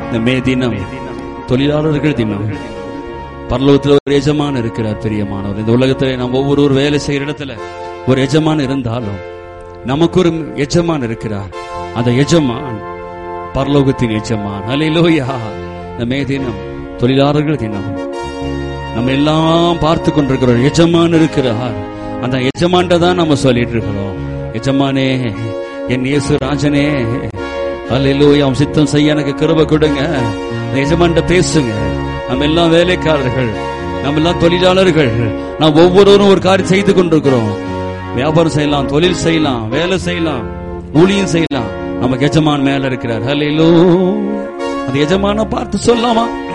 இந்த மே தினம் தொழிலாளர்கள் தினம் பரலோகத்தில் ஒரு எஜமான் இருக்கிறார் பெரியமானவர் இந்த உலகத்துல நம்ம ஒவ்வொரு வேலை செய்யற இடத்துல ஒரு எஜமான் இருந்தாலும் நமக்கு ஒரு எஜமான் இருக்கிறார் அந்த எஜமான் பரலோகத்தின் எஜமான் ஹalleluya இந்த மே தினம் தொழிலாளர்கள் தினம் நம்ம எல்லாம் பார்த்து கொண்டிருக்கிறோம் எஜமான் இருக்கிறார் அந்த எஜமான்ட்ட தான் நம்ம சொல்லிட்டு இருக்கிறோம் எஜமானே என் இயேசு ராஜனே அல்லேலூயா அவன் சித்தம் செய்ய எனக்கு கிருபை கொடுங்க அந்த எஜமான்ட்ட பேசுங்க நம்ம எல்லாம் வேலைக்காரர்கள் நம்ம எல்லாம் தொழிலாளர்கள் நாம் ஒவ்வொருவரும் ஒரு காரியம் செய்து கொண்டிருக்கிறோம் வியாபாரம் செய்யலாம் தொழில் செய்யலாம் வேலை செய்யலாம் ஊழியம் செய்யலாம் நமக்கு எஜமான் மேல இருக்கிறார் ஹalleluya அந்த எஜமான பார்த்து சொல்லாமா